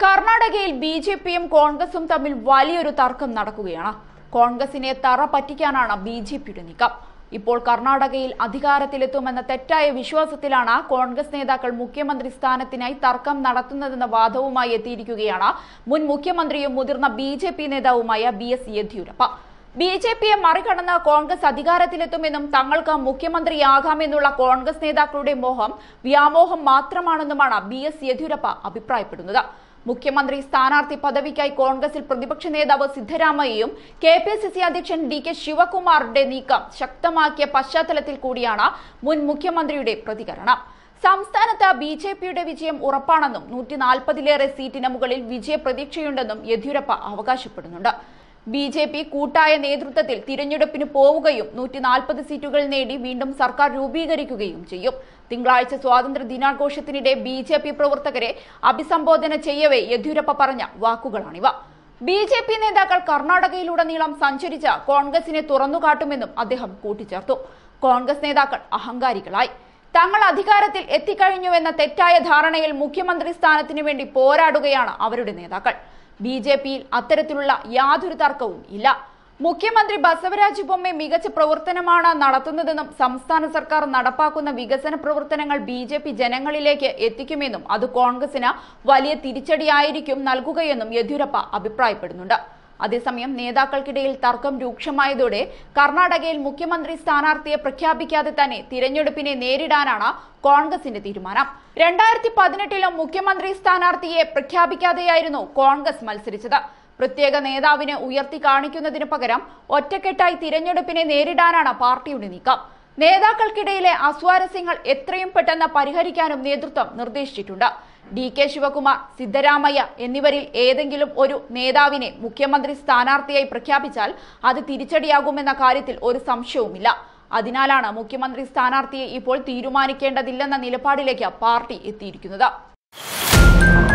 കർണാടകയിൽ B J പിയും കോൺഗ്രസും തമ്മിൽ വലിയൊരു തർക്കം നടക്കുകയാണ് കോൺഗ്രസിനെ തറ പറ്റിക്കാനാണ് ബി ജെ പിയുടെ നീക്കം ഇപ്പോൾ കർണാടകയിൽ അധികാരത്തിലെത്തുമെന്ന തെറ്റായ വിശ്വാസത്തിലാണ് കോൺഗ്രസ് നേതാക്കൾ മുഖ്യമന്ത്രി സ്ഥാനത്തിനായി തർക്കം നടത്തുന്നതെന്ന വാദവുമായി എത്തിയിരിക്കുകയാണ് മുൻ മുഖ്യമന്ത്രിയും മുതിർന്ന ബി ജെ പി നേതാവുമായ B S Yediyurappa B J പിയെ മറികടന്ന് കോൺഗ്രസ് അധികാരത്തിലെത്തുമെന്നും തങ്ങൾക്ക് മുഖ്യമന്ത്രിയാകാമെന്നുള്ള കോൺഗ്രസ് നേതാക്കളുടെ മോഹം വ്യാമോഹം മാത്രമാണെന്നുമാണ് ബി എസ് യെദ്യൂരപ്പ അഭിപ്രായപ്പെടുന്നത് മുഖ്യമന്ത്രി സ്ഥാനാർത്ഥി പദവിക്കായി കോൺഗ്രസിൽ പ്രതിപക്ഷ നേതാവ് സിദ്ധരാമയ്യയും കെ പി സി സി അധ്യക്ഷൻ ഡി കെ ശിവകുമാറിന്റെ നീക്കം ശക്തമാക്കിയ പശ്ചാത്തലത്തിൽ കൂടിയാണ് മുൻ മുഖ്യമന്ത്രിയുടെ പ്രതികരണം സംസ്ഥാനത്ത് ബി ജെ പിയുടെ വിജയം ഉറപ്പാണെന്നും നൂറ്റി നാൽപ്പതിലേറെ സീറ്റിന് മുകളിൽ വിജയ പ്രതീക്ഷയുണ്ടെന്നും യെദ്യൂരപ്പ അവകാശപ്പെടുന്നുണ്ട് ബി ജെ പി കൂട്ടായ നേതൃത്വത്തിൽ തിരഞ്ഞെടുപ്പിന് പോവുകയും നൂറ്റി നാൽപ്പത് സീറ്റുകൾ നേടി വീണ്ടും സർക്കാർ രൂപീകരിക്കുകയും ചെയ്യും തിങ്കളാഴ്ച സ്വാതന്ത്ര്യ ദിനാഘോഷത്തിനിടെ ബി ജെ പി പ്രവർത്തകരെ അഭിസംബോധന ചെയ്യവേ യെദ്യൂരപ്പ പറഞ്ഞ വാക്കുകളാണിവ ബി ജെ പി നേതാക്കൾ കർണാടകയിലുടനീളം സഞ്ചരിച്ച് കോൺഗ്രസിനെ തുറന്നുകാട്ടുമെന്നും അദ്ദേഹം കൂട്ടിച്ചേർത്തു കോൺഗ്രസ് നേതാക്കൾ അഹങ്കാരികളായി തങ്ങൾ അധികാരത്തിൽ എത്തിക്കഴിഞ്ഞുവെന്ന തെറ്റായ ധാരണയിൽ മുഖ്യമന്ത്രി സ്ഥാനത്തിന് വേണ്ടി പോരാടുകയാണ് അവരുടെ നേതാക്കൾ ബി ജെ പിയിൽ അത്തരത്തിലുള്ള യാതൊരു തർക്കവും ഇല്ല മുഖ്യമന്ത്രി ബസവരാജ് ബൊമ്മെ മികച്ച പ്രവർത്തനമാണ് നടത്തുന്നതെന്നും സംസ്ഥാന സർക്കാർ നടപ്പാക്കുന്ന വികസന പ്രവർത്തനങ്ങൾ ബി ജെ പി ജനങ്ങളിലേക്ക് എത്തിക്കുമെന്നും അത് കോൺഗ്രസിന് വലിയ തിരിച്ചടിയായിരിക്കും നൽകുകയെന്നും യെദ്യൂരപ്പ അഭിപ്രായപ്പെടുന്നുണ്ട് അതേസമയം നേതാക്കൾക്കിടയിൽ തർക്കം രൂക്ഷമായതോടെ കർണാടകയിൽ മുഖ്യമന്ത്രി സ്ഥാനാർത്ഥിയെ പ്രഖ്യാപിക്കാതെ തന്നെ തിരഞ്ഞെടുപ്പിനെ നേരിടാനാണ് കോൺഗ്രസിന്റെ തീരുമാനം രണ്ടായിരത്തി പതിനെട്ടിലും മുഖ്യമന്ത്രി സ്ഥാനാർത്ഥിയെ പ്രഖ്യാപിക്കാതെയായിരുന്നു കോൺഗ്രസ് മത്സരിച്ചത് പ്രത്യേക നേതാവിനെ ഉയർത്തി കാണിക്കുന്നതിന് പകരം ഒറ്റക്കെട്ടായി തിരഞ്ഞെടുപ്പിനെ നേരിടാനാണ് പാർട്ടിയുടെ നീക്കം നേതാക്കൾക്കിടയിലെ അസ്വാരസ്യങ്ങൾ എത്രയും പെട്ടെന്ന് പരിഹരിക്കാനും നേതൃത്വം നിർദ്ദേശിച്ചിട്ടുണ്ട് ഡി കെ ശിവകുമാർ സിദ്ധരാമയ്യ എന്നിവരിൽ ഏതെങ്കിലും ഒരു നേതാവിനെ മുഖ്യമന്ത്രി സ്ഥാനാർത്ഥിയായി പ്രഖ്യാപിച്ചാൽ അത് തിരിച്ചടിയാകുമെന്ന കാര്യത്തിൽ ഒരു സംശയവുമില്ല അതിനാലാണ് മുഖ്യമന്ത്രി സ്ഥാനാർത്ഥിയെ ഇപ്പോൾ തീരുമാനിക്കേണ്ടതില്ലെന്ന നിലപാടിലേക്ക് പാർട്ടി എത്തിയിരിക്കുന്നത്